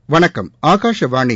வணக்கம் ஆகாஷவாணி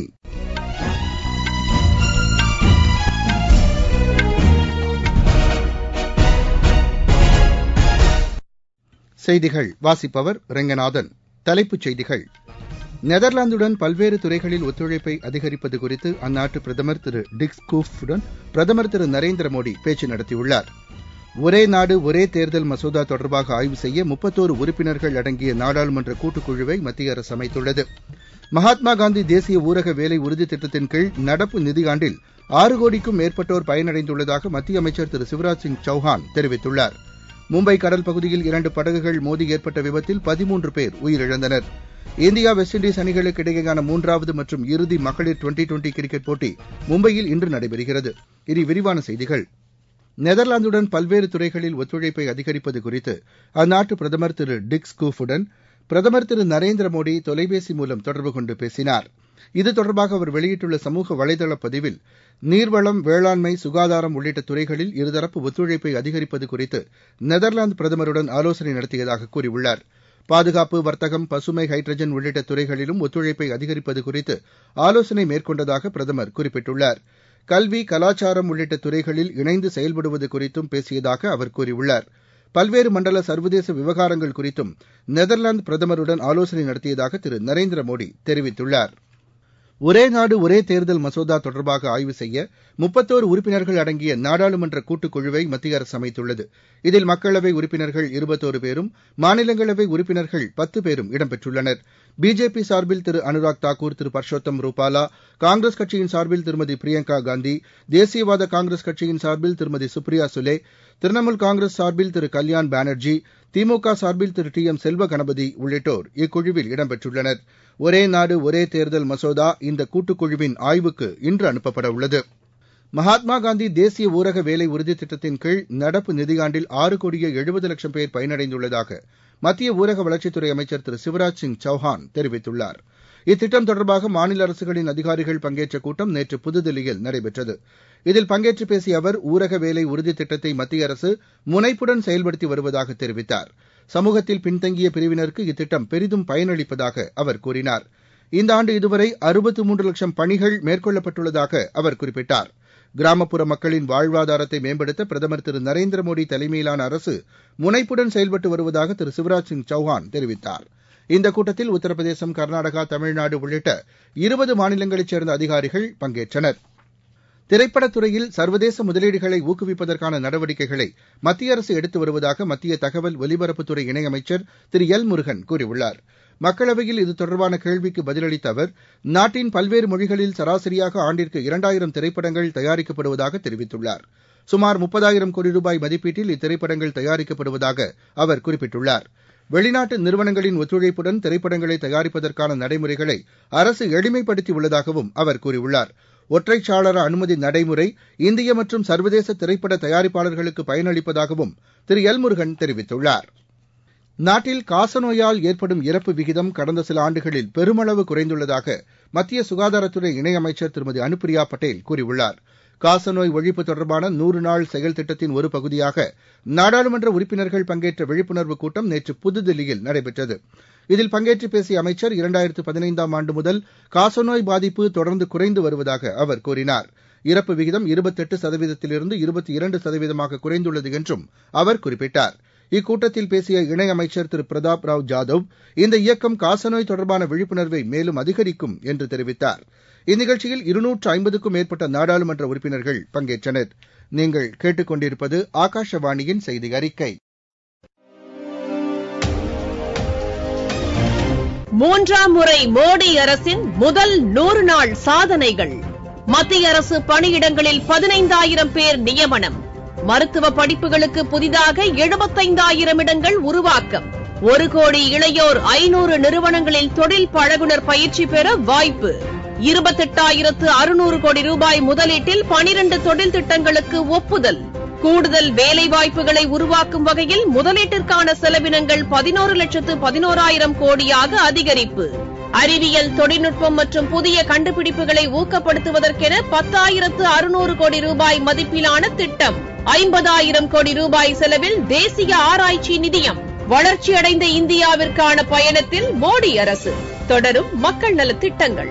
செய்திகள் வாசிப்பவர் ரெங்கநாதன் தலைப்புச் செய்திகள் நெதர்லாந்துடன் பல்வேறு துறைகளில் ஒத்துழைப்பை அதிகரிப்பது குறித்து அந்நாட்டு பிரதமர் திரு டிக் ஸ்கூஃபுடன் பிரதமர் திரு நரேந்திர மோடி பேச்சு நடத்தியுள்ளார் ஒரே நாடு ஒரே தேர்தல் மசோதா தொடர்பாக ஆய்வு செய்ய முப்பத்தோரு உறுப்பினர்கள் அடங்கிய நாடாளுமன்ற கூட்டுக்குழுவை மத்திய அரசு அமைத்துள்ளது மகாத்மா காந்தி தேசிய ஊரக வேலை உறுதி திட்டத்தின் கீழ் நடப்பு நிதியாண்டில் ஆறு கோடிக்கும் மேற்பட்டோர் பயனடைந்துள்ளதாக மத்திய அமைச்சர் திரு சிவராஜ் சிங் சௌஹான் தெரிவித்துள்ளார் மும்பை கடல் பகுதியில் இரண்டு படகுகள் மோதி ஏற்பட்ட விபத்தில் பதிமூன்று பேர் உயிரிழந்தனர் இந்தியா வெஸ்ட் இண்டீஸ் அணிகளுக்கு இடையேயான மூன்றாவது மற்றும் இறுதி மகளிர் டுவெண்டி டுவெண்டி கிரிக்கெட் போட்டி மும்பையில் இன்று நடைபெறுகிறது இனி விரிவான செய்திகள் நெதர்லாந்துடன் பல்வேறு துறைகளில் ஒத்துழைப்பை அதிகரிப்பது குறித்து அந்நாட்டு பிரதமர் திரு டிக் ஸ்கூஃபுடன் பிரதமர் திரு நரேந்திர மோடி தொலைபேசி மூலம் தொடர்பு கொண்டு பேசினார் இது தொடர்பாக அவர் வெளியிட்டுள்ள சமூக வலைதள பதிவில் நீர்வளம் வேளாண்மை சுகாதாரம் உள்ளிட்ட துறைகளில் இருதரப்பு ஒத்துழைப்பை அதிகரிப்பது குறித்து நெதர்லாந்து பிரதமருடன் ஆலோசனை நடத்தியதாக கூறியுள்ளார் பாதுகாப்பு வர்த்தகம் பசுமை ஹைட்ரஜன் உள்ளிட்ட துறைகளிலும் ஒத்துழைப்பை அதிகரிப்பது குறித்து ஆலோசனை மேற்கொண்டதாக பிரதமர் குறிப்பிட்டுள்ளார் கல்வி கலாச்சாரம் உள்ளிட்ட துறைகளில் இணைந்து செயல்படுவது குறித்தும் பேசியதாக அவர் கூறியுள்ளார் பல்வேறு மண்டல சர்வதேச விவகாரங்கள் குறித்தும் நெதர்லாந்து பிரதமருடன் ஆலோசனை நடத்தியதாக திரு நரேந்திர மோடி தெரிவித்துள்ளார் ஒரே நாடு ஒரே தேர்தல் மசோதா தொடர்பாக ஆய்வு செய்ய முப்பத்தோரு உறுப்பினர்கள் அடங்கிய நாடாளுமன்ற கூட்டுக்குழுவை மத்திய அரசு அமைத்துள்ளது இதில் மக்களவை உறுப்பினர்கள் இருபத்தோரு பேரும் மாநிலங்களவை உறுப்பினர்கள் பத்து பேரும் இடம்பெற்றுள்ளனர் பிஜேபி சார்பில் திரு அனுராக் தாக்கூர் திரு பர்ஷோத்தம் ரூபாலா காங்கிரஸ் கட்சியின் சார்பில் திருமதி பிரியங்கா காந்தி தேசியவாத காங்கிரஸ் கட்சியின் சார்பில் திருமதி சுப்ரியா சுலே திரிணாமுல் காங்கிரஸ் சார்பில் திரு கல்யாண் பானர்ஜி திமுக சார்பில் திரு டி எம் செல்வ கணபதி உள்ளிட்டோர் இக்குழுவில் இடம்பெற்றுள்ளனர் ஒரே நாடு ஒரே தேர்தல் மசோதா இந்த கூட்டுக்குழுவின் ஆய்வுக்கு இன்று அனுப்பப்பட உள்ளது மகாத்மா காந்தி தேசிய ஊரக வேலை உறுதி திட்டத்தின் கீழ் நடப்பு நிதியாண்டில் ஆறு கோடியே எழுபது லட்சம் பேர் பயனடைந்துள்ளதாக மத்திய ஊரக வளர்ச்சித்துறை அமைச்சர் திரு சிவராஜ் சிங் சௌஹான் தெரிவித்துள்ளார் இத்திட்டம் தொடர்பாக மாநில அரசுகளின் அதிகாரிகள் பங்கேற்ற கூட்டம் நேற்று புதுதில்லியில் நடைபெற்றது இதில் பங்கேற்று பேசிய அவர் ஊரக வேலை உறுதி திட்டத்தை மத்திய அரசு முனைப்புடன் செயல்படுத்தி வருவதாக தெரிவித்தார் சமூகத்தில் பின்தங்கிய பிரிவினருக்கு இத்திட்டம் பெரிதும் பயனளிப்பதாக அவர் கூறினார் இந்த ஆண்டு இதுவரை அறுபத்து மூன்று லட்சம் பணிகள் மேற்கொள்ளப்பட்டுள்ளதாக அவர் குறிப்பிட்டார் கிராமப்புற மக்களின் வாழ்வாதாரத்தை மேம்படுத்த பிரதமர் திரு நரேந்திர மோடி தலைமையிலான அரசு முனைப்புடன் செயல்பட்டு வருவதாக திரு சிவராஜ் சிங் சௌஹான் தெரிவித்தார் இந்த கூட்டத்தில் உத்தரப்பிரதேசம் கர்நாடகா தமிழ்நாடு உள்ளிட்ட இருபது மாநிலங்களைச் சேர்ந்த அதிகாரிகள் பங்கேற்றனர் திரைப்படத்துறையில் சர்வதேச முதலீடுகளை ஊக்குவிப்பதற்கான நடவடிக்கைகளை மத்திய அரசு எடுத்து வருவதாக மத்திய தகவல் ஒலிபரப்புத்துறை இணையமைச்சர் திரு எல் முருகன் கூறியுள்ளார் மக்களவையில் இது தொடர்பான கேள்விக்கு பதிலளித்த அவர் நாட்டின் பல்வேறு மொழிகளில் சராசரியாக ஆண்டிற்கு இரண்டாயிரம் திரைப்படங்கள் தயாரிக்கப்படுவதாக தெரிவித்துள்ளார் சுமார் முப்பதாயிரம் கோடி ரூபாய் மதிப்பீட்டில் இத்திரைப்படங்கள் தயாரிக்கப்படுவதாக அவர் குறிப்பிட்டுள்ளார் வெளிநாட்டு நிறுவனங்களின் ஒத்துழைப்புடன் திரைப்படங்களை தயாரிப்பதற்கான நடைமுறைகளை அரசு எளிமைப்படுத்தி உள்ளதாகவும் அவர் கூறியுள்ளார் ஒற்றைச்சாளர அனுமதி நடைமுறை இந்திய மற்றும் சர்வதேச திரைப்பட தயாரிப்பாளர்களுக்கு பயனளிப்பதாகவும் திரு எல் முருகன் தெரிவித்துள்ளார் நாட்டில் காசநோயால் ஏற்படும் இறப்பு விகிதம் கடந்த சில ஆண்டுகளில் பெருமளவு குறைந்துள்ளதாக மத்திய சுகாதாரத்துறை இணையமைச்சர் திருமதி அனுப்பிரியா பட்டேல் கூறியுள்ளார் காசநோய் ஒழிப்பு தொடர்பான நூறு நாள் செயல் திட்டத்தின் ஒரு பகுதியாக நாடாளுமன்ற உறுப்பினர்கள் பங்கேற்ற விழிப்புணர்வு கூட்டம் நேற்று புதுதில்லியில் நடைபெற்றது இதில் பங்கேற்று பேசிய அமைச்சர் இரண்டாயிரத்து பதினைந்தாம் ஆண்டு முதல் காசநோய் பாதிப்பு தொடர்ந்து குறைந்து வருவதாக அவர் கூறினார் இறப்பு விகிதம் இருபத்தெட்டு சதவீதத்திலிருந்து இருபத்தி இரண்டு சதவீதமாக குறைந்துள்ளது என்றும் அவர் குறிப்பிட்டார் இக்கூட்டத்தில் பேசிய இணையமைச்சர் திரு பிரதாப் ராவ் ஜாதவ் இந்த இயக்கம் காசநோய் தொடர்பான விழிப்புணர்வை மேலும் அதிகரிக்கும் என்று தெரிவித்தார் இந்நிகழ்ச்சியில் இருநூற்று ஐம்பதுக்கும் மேற்பட்ட நாடாளுமன்ற உறுப்பினர்கள் பங்கேற்றனர் நீங்கள் கேட்டுக்கொண்டிருப்பது ஆகாஷவாணியின் செய்தி அறிக்கை மூன்றாம் முறை மோடி அரசின் முதல் நூறு நாள் சாதனைகள் மத்திய அரசு பணியிடங்களில் பதினைந்தாயிரம் பேர் நியமனம் மருத்துவ படிப்புகளுக்கு புதிதாக எழுபத்தைந்தாயிரம் இடங்கள் உருவாக்கம் ஒரு கோடி இளையோர் ஐநூறு நிறுவனங்களில் தொழில் பழகுனர் பயிற்சி பெற வாய்ப்பு இருபத்தெட்டாயிரத்து அறுநூறு கோடி ரூபாய் முதலீட்டில் பனிரண்டு தொழில் திட்டங்களுக்கு ஒப்புதல் கூடுதல் வேலைவாய்ப்புகளை உருவாக்கும் வகையில் முதலீட்டிற்கான செலவினங்கள் பதினோரு லட்சத்து பதினோராயிரம் கோடியாக அதிகரிப்பு அறிவியல் தொழில்நுட்பம் மற்றும் புதிய கண்டுபிடிப்புகளை ஊக்கப்படுத்துவதற்கென பத்தாயிரத்து அறுநூறு கோடி ரூபாய் மதிப்பிலான திட்டம் ஐம்பதாயிரம் கோடி ரூபாய் செலவில் தேசிய ஆராய்ச்சி நிதியம் வளர்ச்சியடைந்த இந்தியாவிற்கான பயணத்தில் மோடி அரசு தொடரும் மக்கள் நலத் திட்டங்கள்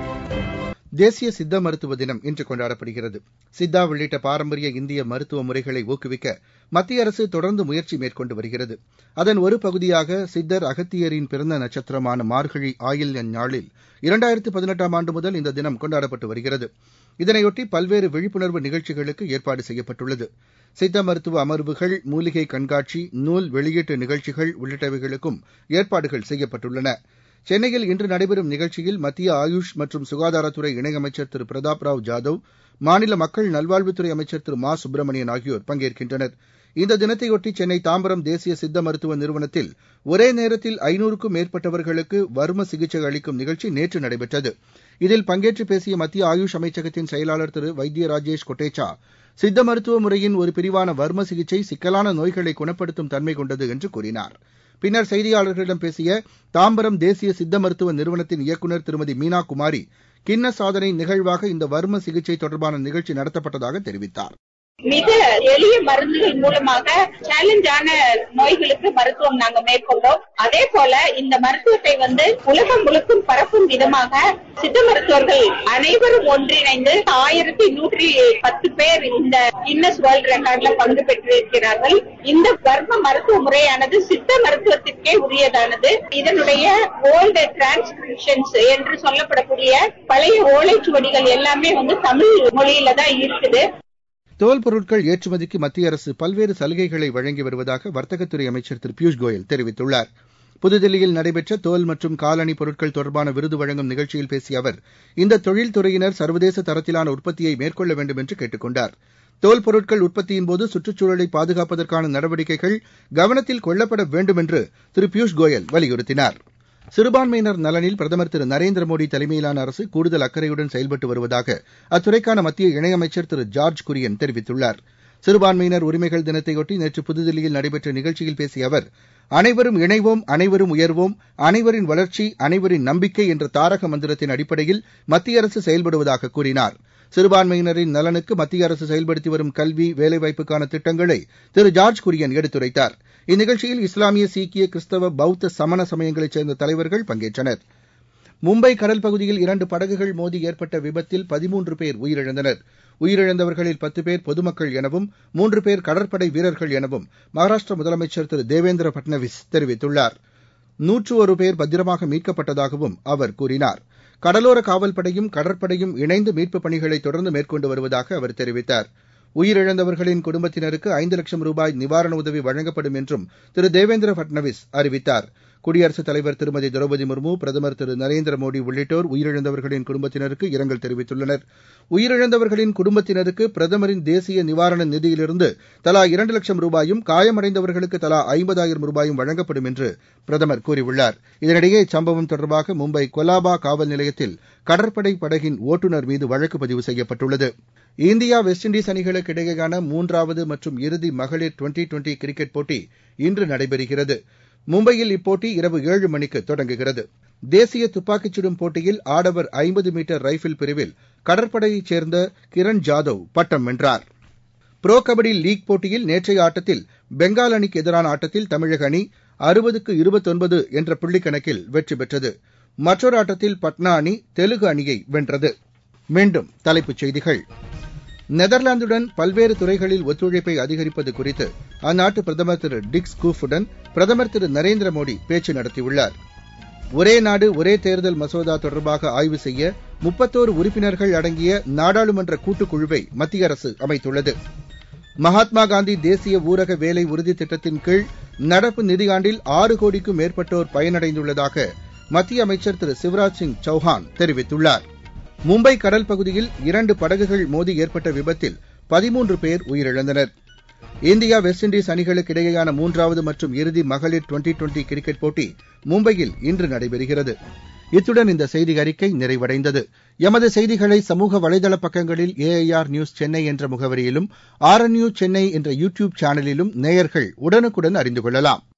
தேசிய சித்த மருத்துவ தினம் இன்று கொண்டாடப்படுகிறது சித்தா உள்ளிட்ட பாரம்பரிய இந்திய மருத்துவ முறைகளை ஊக்குவிக்க மத்திய அரசு தொடர்ந்து முயற்சி மேற்கொண்டு வருகிறது அதன் ஒரு பகுதியாக சித்தர் அகத்தியரின் பிறந்த நட்சத்திரமான மார்கழி ஆயில் நாளில் இரண்டாயிரத்து பதினெட்டாம் ஆண்டு முதல் இந்த தினம் கொண்டாடப்பட்டு வருகிறது இதனையொட்டி பல்வேறு விழிப்புணர்வு நிகழ்ச்சிகளுக்கு ஏற்பாடு செய்யப்பட்டுள்ளது சித்த மருத்துவ அமர்வுகள் மூலிகை கண்காட்சி நூல் வெளியீட்டு நிகழ்ச்சிகள் உள்ளிட்டவைகளுக்கும் ஏற்பாடுகள் செய்யப்பட்டுள்ளன சென்னையில் இன்று நடைபெறும் நிகழ்ச்சியில் மத்திய ஆயுஷ் மற்றும் சுகாதாரத்துறை இணையமைச்சர் திரு பிரதாப் ராவ் ஜாதவ் மாநில மக்கள் நல்வாழ்வுத்துறை அமைச்சர் திரு மா சுப்பிரமணியன் ஆகியோர் பங்கேற்கின்றனர் இந்த தினத்தையொட்டி சென்னை தாம்பரம் தேசிய சித்த மருத்துவ நிறுவனத்தில் ஒரே நேரத்தில் ஐநூறுக்கும் மேற்பட்டவர்களுக்கு வர்ம சிகிச்சை அளிக்கும் நிகழ்ச்சி நேற்று நடைபெற்றது இதில் பங்கேற்று பேசிய மத்திய ஆயுஷ் அமைச்சகத்தின் செயலாளர் திரு வைத்திய ராஜேஷ் கொட்டேச்சா சித்த மருத்துவ முறையின் ஒரு பிரிவான வர்ம சிகிச்சை சிக்கலான நோய்களை குணப்படுத்தும் தன்மை கொண்டது என்று கூறினார் பின்னர் செய்தியாளர்களிடம் பேசிய தாம்பரம் தேசிய சித்த மருத்துவ நிறுவனத்தின் இயக்குநர் திருமதி மீனா குமாரி கின்ன சாதனை நிகழ்வாக இந்த வர்ம சிகிச்சை தொடர்பான நிகழ்ச்சி நடத்தப்பட்டதாக தெரிவித்தார் மிக எளிய மருந்துகள் மூலமாக சேலஞ்சான நோய்களுக்கு மருத்துவம் நாங்க மேற்கொண்டோம் அதே போல இந்த மருத்துவத்தை வந்து உலகம் முழுக்கும் பரப்பும் விதமாக சித்த மருத்துவர்கள் அனைவரும் ஒன்றிணைந்து ஆயிரத்தி நூற்றி பத்து பேர் இந்த கின்னஸ் வேர்ல்ட் ரெக்கார்ட்ல பங்கு பெற்றிருக்கிறார்கள் இந்த வர்ம மருத்துவ முறையானது சித்த மருத்துவத்திற்கே உரியதானது இதனுடைய ஓல்டு டிரான்ஸ்கிரிப்ஷன்ஸ் என்று சொல்லப்படக்கூடிய பழைய ஓலைச்சுவடிகள் எல்லாமே வந்து தமிழ் மொழியில தான் இருக்குது தோல் பொருட்கள் ஏற்றுமதிக்கு மத்திய அரசு பல்வேறு சலுகைகளை வழங்கி வருவதாக வர்த்தகத்துறை அமைச்சர் திரு பியூஷ் கோயல் தெரிவித்துள்ளார் புதுதில்லியில் நடைபெற்ற தோல் மற்றும் காலணி பொருட்கள் தொடர்பான விருது வழங்கும் நிகழ்ச்சியில் பேசிய அவர் இந்த தொழில்துறையினர் சர்வதேச தரத்திலான உற்பத்தியை மேற்கொள்ள வேண்டும் என்று கேட்டுக் கொண்டார் தோல் பொருட்கள் உற்பத்தியின்போது சுற்றுச்சூழலை பாதுகாப்பதற்கான நடவடிக்கைகள் கவனத்தில் கொள்ளப்பட வேண்டும் என்று திரு பியூஷ் கோயல் வலியுறுத்தினார் சிறுபான்மையினர் நலனில் பிரதமர் திரு நரேந்திர மோடி தலைமையிலான அரசு கூடுதல் அக்கறையுடன் செயல்பட்டு வருவதாக அத்துறைக்கான மத்திய இணையமைச்சர் திரு ஜார்ஜ் குரியன் தெரிவித்துள்ளார் சிறுபான்மையினர் உரிமைகள் தினத்தையொட்டி நேற்று புதுதில்லியில் நடைபெற்ற நிகழ்ச்சியில் பேசிய அவர் அனைவரும் இணைவோம் அனைவரும் உயர்வோம் அனைவரின் வளர்ச்சி அனைவரின் நம்பிக்கை என்ற தாரக மந்திரத்தின் அடிப்படையில் மத்திய அரசு செயல்படுவதாக கூறினார் சிறுபான்மையினரின் நலனுக்கு மத்திய அரசு செயல்படுத்தி வரும் கல்வி வேலைவாய்ப்புக்கான திட்டங்களை திரு ஜார்ஜ் குரியன் எடுத்துரைத்தார் இந்நிகழ்ச்சியில் இஸ்லாமிய சீக்கிய கிறிஸ்தவ பௌத்த சமண சமயங்களைச் சேர்ந்த தலைவர்கள் பங்கேற்றனர் மும்பை கடல் பகுதியில் இரண்டு படகுகள் மோதி ஏற்பட்ட விபத்தில் பதிமூன்று பேர் உயிரிழந்தனர் உயிரிழந்தவர்களில் பத்து பேர் பொதுமக்கள் எனவும் மூன்று பேர் கடற்படை வீரர்கள் எனவும் மகாராஷ்டிர முதலமைச்சர் திரு தேவேந்திர பட்னவிஸ் தெரிவித்துள்ளார் நூற்று ஒரு பேர் பத்திரமாக மீட்கப்பட்டதாகவும் அவர் கூறினார் கடலோர காவல்படையும் கடற்படையும் இணைந்து மீட்புப் பணிகளை தொடர்ந்து மேற்கொண்டு வருவதாக அவர் தெரிவித்தார் உயிரிழந்தவர்களின் குடும்பத்தினருக்கு ஐந்து லட்சம் ரூபாய் நிவாரண உதவி வழங்கப்படும் என்றும் திரு தேவேந்திர பட்னவிஸ் அறிவித்தார் குடியரசுத் தலைவர் திருமதி திரௌபதி முர்மு பிரதமர் திரு நரேந்திர மோடி உள்ளிட்டோர் உயிரிழந்தவர்களின் குடும்பத்தினருக்கு இரங்கல் தெரிவித்துள்ளனர் உயிரிழந்தவர்களின் குடும்பத்தினருக்கு பிரதமரின் தேசிய நிவாரண நிதியிலிருந்து தலா இரண்டு லட்சம் ரூபாயும் காயமடைந்தவர்களுக்கு தலா ஐம்பதாயிரம் ரூபாயும் வழங்கப்படும் என்று பிரதமர் கூறியுள்ளார் இதனிடையே இச்சம்பவம் தொடர்பாக மும்பை கொலாபா காவல் நிலையத்தில் கடற்படை படகின் ஓட்டுநர் மீது வழக்கு பதிவு செய்யப்பட்டுள்ளது இந்தியா வெஸ்ட் இண்டீஸ் அணிகளுக்கு இடையேயான மூன்றாவது மற்றும் இறுதி மகளிர் டுவெண்டி டுவெண்டி கிரிக்கெட் போட்டி இன்று நடைபெறுகிறது மும்பையில் இப்போட்டி இரவு ஏழு மணிக்கு தொடங்குகிறது தேசிய துப்பாக்கிச் சுடும் போட்டியில் ஆடவர் ஐம்பது மீட்டர் ரைபிள் பிரிவில் கடற்படையைச் சேர்ந்த கிரண் ஜாதவ் பட்டம் வென்றார் புரோ கபடி லீக் போட்டியில் நேற்றைய ஆட்டத்தில் பெங்கால் அணிக்கு எதிரான ஆட்டத்தில் தமிழக அணி அறுபதுக்கு இருபத்தொன்பது என்ற புள்ளிக்கணக்கில் வெற்றி பெற்றது மற்றொரு ஆட்டத்தில் பட்னா அணி தெலுங்கு அணியை வென்றது மீண்டும் தலைப்புச் செய்திகள் நெதர்லாந்துடன் பல்வேறு துறைகளில் ஒத்துழைப்பை அதிகரிப்பது குறித்து அந்நாட்டு பிரதமர் திரு டிக் ஸ்கூஃபுடன் பிரதமர் திரு நரேந்திர மோடி பேச்சு நடத்தியுள்ளார் ஒரே நாடு ஒரே தேர்தல் மசோதா தொடர்பாக ஆய்வு செய்ய முப்பத்தோரு உறுப்பினர்கள் அடங்கிய நாடாளுமன்ற கூட்டுக்குழுவை மத்திய அரசு அமைத்துள்ளது மகாத்மா காந்தி தேசிய ஊரக வேலை உறுதி திட்டத்தின் கீழ் நடப்பு நிதியாண்டில் ஆறு கோடிக்கும் மேற்பட்டோர் பயனடைந்துள்ளதாக மத்திய அமைச்சர் திரு சிவராஜ் சிங் சௌஹான் தெரிவித்துள்ளார் மும்பை கடல் பகுதியில் இரண்டு படகுகள் மோதி ஏற்பட்ட விபத்தில் பதிமூன்று பேர் உயிரிழந்தனர் இந்தியா வெஸ்ட் இண்டீஸ் அணிகளுக்கு இடையேயான மூன்றாவது மற்றும் இறுதி மகளிர் டுவெண்டி டுவெண்டி கிரிக்கெட் போட்டி மும்பையில் இன்று நடைபெறுகிறது இத்துடன் இந்த செய்தி அறிக்கை நிறைவடைந்தது எமது செய்திகளை சமூக வலைதள பக்கங்களில் ஏஐஆர் நியூஸ் சென்னை என்ற முகவரியிலும் ஆர்என்யூ சென்னை என்ற யூ டியூப் சேனலிலும் நேயர்கள் உடனுக்குடன் அறிந்து கொள்ளலாம்